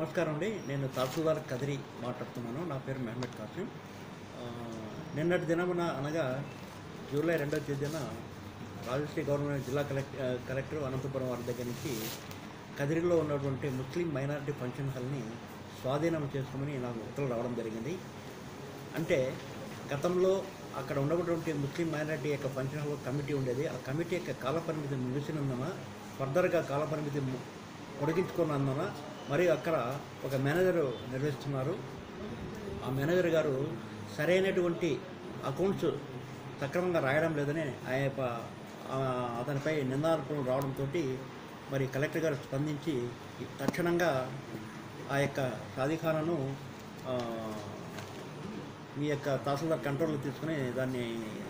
నమస్కారం అండి నేను తహసీల్దార్ కదిరి మాట్లాడుతున్నాను నా పేరు మహమ్మద్ కాసిం ఆ, నిన్నటి దినమున అనగా జూలై రెండవ తేదీన రాజశ్రీ గవర్నమెంట్ జిల్లా కలెక్ట ఆ, కలెక్టర్ అనంతపురం వారి దగ్గర నుంచి కదిరిలో ఉన్నటువంటి ముస్లిం మైనారిటీ ఫంక్షన్ హాల్ని స్వాధీనం చేసుకోమని నాకు ఉత్తర్వులు రావడం జరిగింది అంటే గతంలో అక్కడ ఉన్నటువంటి ముస్లిం మైనారిటీ యొక్క ఫంక్షన్ హాల్ కమిటీ ఉండేది ఆ కమిటీ యొక్క కాలపరిమితి ముగిసినందున ఫర్దర్గా కాలపరిమితి ము- పొడిగించుకున్నందున మరియు అక్కడ ఒక మేనేజర్ నిర్వహిస్తున్నారు ఆ మేనేజర్ గారు సరైనటువంటి అకౌంట్స్ సక్రమంగా రాయడం లేదని ఆ యొక్క ఆ అతనిపై నిందారోపణలు రావడంతో మరి కలెక్టర్ గారు స్పందించి తక్షణంగా ఆ యొక్క సాధికారను మీ యొక్క తహసీల్దార్ కంట్రోల్లో తీసుకుని దాన్ని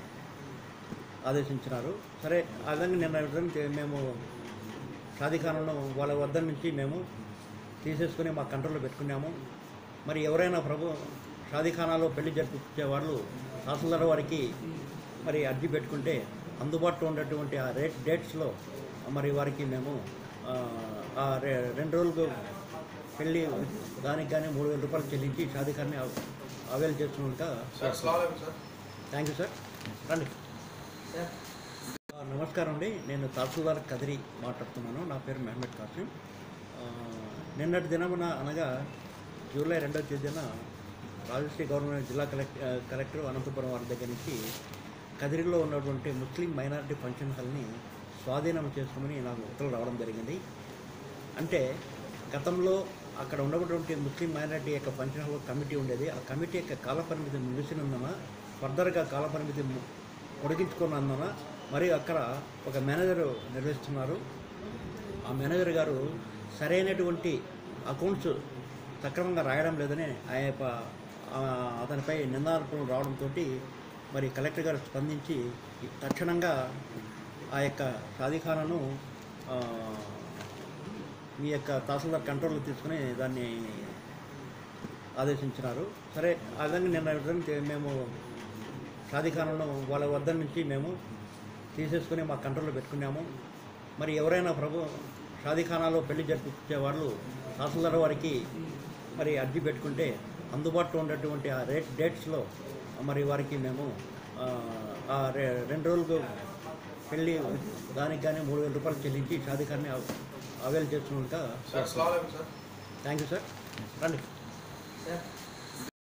ఆదేశించినారు సరే ఆ విధంగా నిన్న విధంగా మేము సాధికారంలో వాళ్ళ వద్ద నుంచి మేము తీసేసుకుని మా కంట్రోల్లో పెట్టుకున్నాము మరి ఎవరైనా ప్రభు షాదీఖానాలో పెళ్లి జరిపించే వాళ్ళు తహసీల్దార్ వారికి మరి అర్జీ పెట్టుకుంటే అందుబాటులో ఉన్నటువంటి ఆ రేట్ డేట్స్లో మరి వారికి మేము ఆ, ఆ రె- రెండు రోజులకు పెళ్ళి దానికి కానీ మూడు వేల రూపాయలు చెల్లించి షాదీఖాన్ని అవైల్ చేస్తున్నట్టుగా సార్ స్లావ్ లేవు సార్ థ్యాంక్ యూ సార్ రండి ఆ, నమస్కారం అండి నేను తహసీల్దార్ కదిరి మాట్లాడుతున్నాను నా పేరు మహమ్మద్ కాసిం ఆ, నిన్నటి దినమున అనగా జూలై రెండవ తేదీన రాజశ్రీ గవర్నమెంట్ జిల్లా కలెక్ట ఆ, కలెక్టర్ అనంతపురం వారి దగ్గర నుంచి కదిరిలో ఉన్నటువంటి ముస్లిం మైనారిటీ ఫంక్షన్ హాల్ని స్వాధీనం చేసుకోమని నాకు ఉత్తర్వులు రావడం జరిగింది అంటే గతంలో అక్కడ ఉన్నటువంటి ముస్లిం మైనారిటీ యొక్క ఫంక్షన్ హాల్ కమిటీ ఉండేది ఆ కమిటీ యొక్క కాలపరిమితి ముగిసినందున ఫర్దర్గా కాలపరిమితి ము- పొడిగించుకున్నందున మరియు అక్కడ ఒక మేనేజర్ నిర్వహిస్తున్నారు ఆ మేనేజర్ గారు సరైనటువంటి అకౌంట్స్ సక్రమంగా రాయడం లేదని ఆ యొక్క ఆ అతనిపై నిందారోపణలు రావడంతో మరి కలెక్టర్ గారు స్పందించి తక్షణంగా ఆ యొక్క సాధికారను ఆ, మీ యొక్క తహసీల్దార్ కంట్రోల్లో తీసుకుని దాన్ని ఆదేశించినారు సరే ఆ విధంగా నిన్న విధంగా మేము సాధికారంలో వాళ్ళ వద్ద నుంచి మేము తీసేసుకుని మా కంట్రోల్లో పెట్టుకున్నాము మరి ఎవరైనా ప్రభు షాదీఖానాలో పెళ్లి జరిపించే వాళ్ళు తహసీల్దార్ వారికి మరి అర్జీ పెట్టుకుంటే అందుబాటులో ఉన్నటువంటి ఆ రేట్ డేట్స్లో మరి వారికి మేము ఆ, ఆ రె- రెండు రోజులకు పెళ్ళి దానికి కానీ మూడు వేల రూపాయలు చెల్లించి షాదీఖాన్ని అవైల్ చేస్తున్నట్టుగా సార్ స్లావ్ లేవు సార్ థ్యాంక్ యూ సార్ రండి సార్